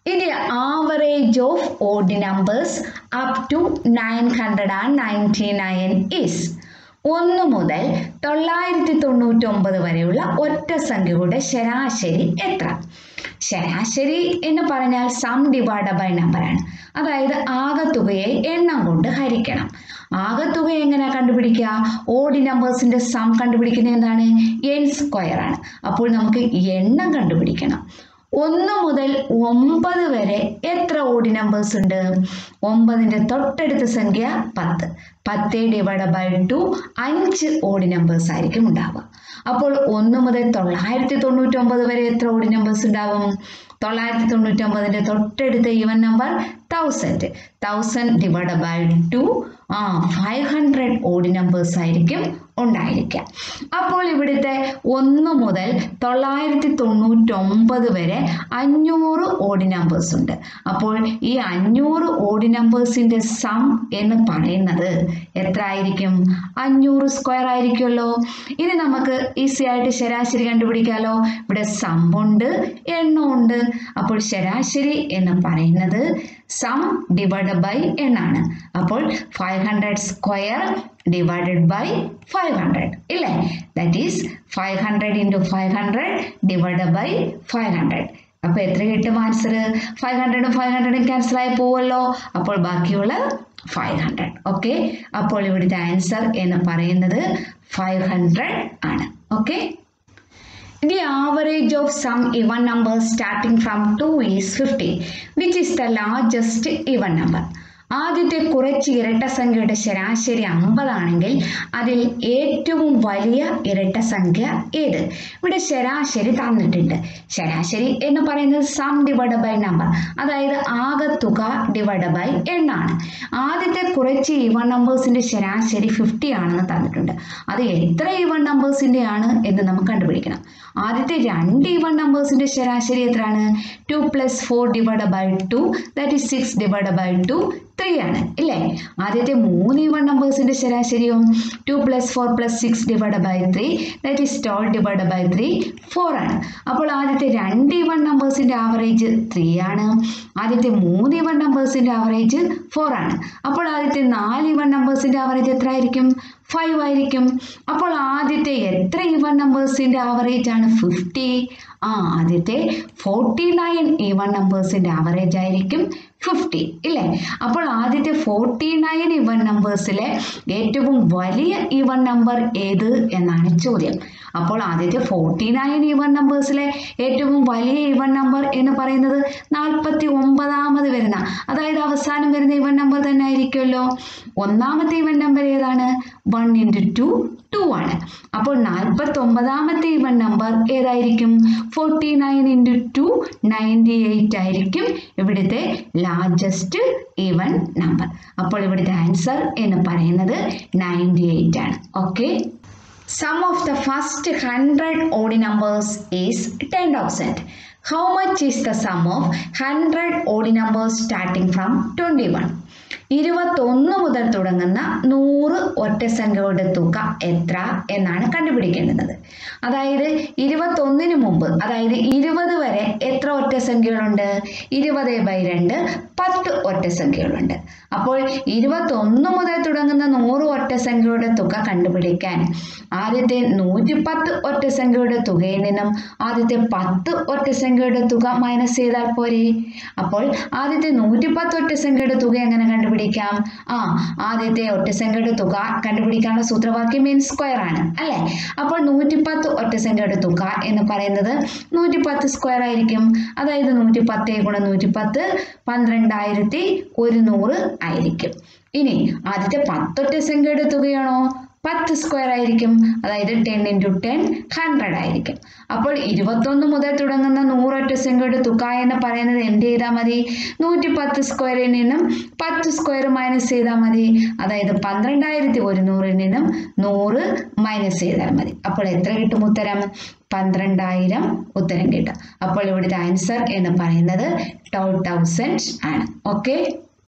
ഇനി average of odd numbers up to nine hundred and ninety nine is ഒന്ന് മുതൽ തൊള്ളായിരത്തി തൊണ്ണൂറ്റൊമ്പത് വരെയുള്ള ഒറ്റ സംഖ്യകളുടെ ശരാശരി എത്ര ശരാശരി എന്ന് പറഞ്ഞാൽ സം ഡിവൈഡ് ബൈ നമ്പറാണ് അതായത് ആകത്തുകയെ എണ്ണം കൊണ്ട് ഹരിക്കണം ആകത്തുക എങ്ങനെ കണ്ടുപിടിക്കുക ഓഡ് നമ്പേഴ്സിന്റെ സം കണ്ടുപിടിക്കുന്നത് എന്താണ് എൻ സ്ക്വയർ ആണ് അപ്പോൾ നമുക്ക് എണ്ണം കണ്ടുപിടിക്കണം ഒന്ന് മുതൽ ഒമ്പത് വരെ എത്ര ഓഡ് നമ്പേഴ്സ് ഉണ്ട് ഒമ്പതിൻ്റെ തൊട്ടടുത്ത സംഖ്യ പത്ത് പത്ത് ഡിവൈഡ് ബൈ ടു അഞ്ച് ഓഡ് നമ്പേഴ്സ് ആയിരിക്കും ഉണ്ടാവുക അപ്പോൾ ഒന്ന് മുതൽ തൊള്ളായിരത്തി തൊണ്ണൂറ്റൊമ്പത് വരെ എത്ര ഓഡ് നമ്പേഴ്സ് ഉണ്ടാവും തൊള്ളായിരത്തി തൊണ്ണൂറ്റൊമ്പതിൻ്റെ തൊട്ടടുത്ത even number thousand thousand divide by two ആ ഫൈവ് ഹൺഡ്രഡ് ഓഡ് നമ്പേഴ്സ് ആയിരിക്കും ഉണ്ടായിരിക്കുക അപ്പോൾ ഇവിടുത്തെ ഒന്ന് മുതൽ തൊള്ളായിരത്തി തൊണ്ണൂറ്റൊമ്പത് വരെ അഞ്ഞൂറ് ഓഡ് നമ്പേഴ്സ് ഉണ്ട് അപ്പോൾ ഈ അഞ്ഞൂറ് ഓഡ് നമ്പേഴ്സിൻ്റെ സം എന്ന് പറയുന്നത് എത്ര ആയിരിക്കും അഞ്ഞൂറ് സ്ക്വയർ ആയിരിക്കുമല്ലോ ഇനി നമുക്ക് ഈസി ആയിട്ട് ശരാശരി കണ്ടുപിടിക്കാമല്ലോ ഇവിടെ സമ്മുണ്ട് എണ്ണമുണ്ട് അപ്പോൾ ശരാശരി എന്ന് പറയുന്നത് സം ഡിവൈഡ് ബൈ എണ്ണാണ് അപ്പോൾ five hundred square divided by five hundred ഇല്ലേ that is five hundred into five hundred divide by five hundred അപ്പോൾ എത്ര കിട്ടും ആൻസർ ഫൈവ് ഹൺഡ്രഡും ഫൈവ് ഹൺഡ്രഡും ക്യാൻസൽ ആയി പോവല്ലോ അപ്പോൾ ബാക്കിയുള്ള ഫൈവ് ഹൺഡ്രഡ് ഓക്കെ അപ്പോൾ ഇവിടുത്തെ ആൻസർ എന്ന് പറയുന്നത് ഫൈവ് ഹൺഡ്രഡ് ആണ് okay The average of some even numbers starting from 2 is 50, which is the largest even number. ആദ്യത്തെ കുറച്ച് ഇരട്ട സംഖ്യയുടെ ശരാശരി അമ്പതാണെങ്കിൽ അതിൽ ഏറ്റവും വലിയ ഇരട്ട സംഖ്യ ഏത് ഇവിടെ ശരാശരി തന്നിട്ടുണ്ട് ശരാശരി എന്ന് പറയുന്നത് സം ഡിവൈഡ് ബൈ നമ്പർ അതായത് ആകത്തുക ഡിവൈഡ് ബൈ എണ്ണാണ് ആദ്യത്തെ കുറച്ച് ഈവൺ നമ്പേഴ്സിന്റെ ശരാശരി ഫിഫ്റ്റി ആണെന്ന് തന്നിട്ടുണ്ട് അത് എത്ര ഈവൺ നമ്പേഴ്സിന്റെ ആണ് എന്ന് നമുക്ക് കണ്ടുപിടിക്കണം ആദ്യത്തെ രണ്ട് ഈവൺ നമ്പേഴ്സിന്റെ ശരാശരി എത്രയാണ് two plus four divide by two that is six divide by two three ആണ് ഇല്ലേ ആദ്യത്തെ മൂന്ന് ഈവൺ നമ്പേഴ്സിന്റെ ശരാശരിയോ two plus four plus six divide by three that is twelve divide by three four ആണ് അപ്പോൾ ആദ്യത്തെ രണ്ട് ഈവൺ നമ്പേഴ്സിന്റെ ആവറേജ് ത്രീ ആണ് ആദ്യത്തെ മൂന്ന് ഈവൺ നമ്പേഴ്സിന്റെ ആവറേജ് ഫോർ ആണ് അപ്പോൾ ആദ്യത്തെ നാല് ഈവൺ നമ്പേഴ്സിന്റെ ആവറേജ് എത്ര ആയിരിക്കും ഫൈവ് ആയിരിക്കും അപ്പോൾ ആദ്യത്തെ എത്ര ഈവൺ നമ്പേഴ്സിന്റെ ആവറേജ് ആണ് ഫിഫ്റ്റി ആ ആദ്യത്തെ ഫോർട്ടി നയൻ ഈവൺ നമ്പേഴ്സിന്റെ ആവറേജ് ആയിരിക്കും ഫിഫ്റ്റി ഇല്ലേ അപ്പോൾ ആദ്യത്തെ ഫോർട്ടി നയൻ ഇവൺ നമ്പേഴ്സിലെ ഏറ്റവും വലിയ ഇവൺ നമ്പർ ഏത് എന്നാണ് ചോദ്യം അപ്പോൾ ആദ്യത്തെ ഫോർട്ടി നയൻ ഇവൺ നമ്പേഴ്സിലെ ഏറ്റവും വലിയ ഇവൺ നമ്പർ എന്ന് പറയുന്നത് നാൽപ്പത്തി ഒമ്പതാമത് വരുന്ന അതായത് അവസാനം വരുന്ന ഇവൺ നമ്പർ തന്നെ ആയിരിക്കുമല്ലോ ഒന്നാമത്തെ ഇവൺ നമ്പർ ഏതാണ് വൺ ഇൻറ്റു ടു ടു ആണ് അപ്പോൾ നാൽപ്പത്തി ഒമ്പതാമത്തെ ഇവൺ നമ്പർ ഏതായിരിക്കും forty nine into two ninety eight ആയിരിക്കും ഇവിടുത്തെ ലാർജസ്റ്റ് ഈവൻ നമ്പർ അപ്പോൾ ഇവിടുത്തെ ആൻസർ എന്ന് പറയുന്നത് നയൻറ്റി എയ്റ്റ് ആണ് okay sum of the first hundred odd numbers is ten thousand how much is the sum of hundred odd numbers starting from twenty one ഇരുപത്തൊന്ന് മുതൽ തുടങ്ങുന്ന നൂറ് ഒറ്റസംഖ്യകളുടെ തുക എത്ര എന്നാണ് കണ്ടുപിടിക്കേണ്ടത് അതായത് ഇരുപത്തൊന്നിന് മുമ്പ് അതായത് ഇരുപത് വരെ എത്ര ഒറ്റസംഖ്യകളുണ്ട് ഇരുപത് ബൈ രണ്ട് പത്ത് ഒറ്റസംഖ്യകളുണ്ട് അപ്പോൾ ഇരുപത്തൊന്ന് മുതൽ തുടങ്ങുന്ന നൂറ് ഒറ്റസംഖ്യയുടെ തുക കണ്ടുപിടിക്കാൻ ആദ്യത്തെ നൂറ്റിപ്പത്ത് ഒറ്റസംഖ്യയുടെ തുകയിൽ നിന്നും ആദ്യത്തെ പത്ത് ഒറ്റസംഖ്യയുടെ തുക മൈനസ് ചെയ്താൽ പോരെ അപ്പോൾ ആദ്യത്തെ നൂറ്റിപ്പത്ത് ഒറ്റസംഖ്യയുടെ തുക എങ്ങനെ കണ്ടുപിടിക്കാം ആ ആദ്യത്തെ ഒറ്റസംഖ്യയുടെ തുക കണ്ടുപിടിക്കാനുള്ള സൂത്രവാക്യം മീൻ സ്ക്വയർ ആണ് അല്ലേ അപ്പോൾ നൂറ്റിപ്പത്ത് ഒറ്റസംഖ്യയുടെ തുക എന്ന് പറയുന്നത് നൂറ്റിപ്പത്ത് സ്ക്വയർ ആയിരിക്കും അതായത് നൂറ്റിപ്പത്ത് ഗുണം നൂറ്റിപ്പത്ത് പന്ത്രണ്ടായിരത്തി ഒരുന്നൂറ് ആയിരിക്കും ഇനി ആദ്യത്തെ പത്തൊറ്റ സംഖ്യയുടെ തുകയാണോ പത്ത് സ്ക്വയർ ആയിരിക്കും അതായത് ടെൻ ഇൻറ്റു ടെൻ ഹൺഡ്രഡ് ആയിരിക്കും അപ്പോൾ ഇരുപത്തൊന്ന് മുതൽ തുടങ്ങുന്ന നൂറൊറ്റ സംഖ്യയുടെ തുക എന്ന് പറയുന്നത് എന്ത് ചെയ്താൽ മതി നൂറ്റി പത്ത് സ്ക്വയറിൽ നിന്നും പത്ത് സ്ക്വയർ മൈനസ് ചെയ്താൽ മതി അതായത് പന്ത്രണ്ടായിരത്തി ഒരുന്നൂറിൽ നിന്നും നൂറ് മൈനസ് ചെയ്താൽ മതി അപ്പോൾ എത്ര കിട്ടും ഉത്തരം പന്ത്രണ്ടായിരം ഉത്തരം കിട്ടും അപ്പോൾ ഇവിടുത്തെ ആൻസർ എന്ന് പറയുന്നത് ട്വൽവ് തൗസൻഡ് ആണ് ഓക്കെ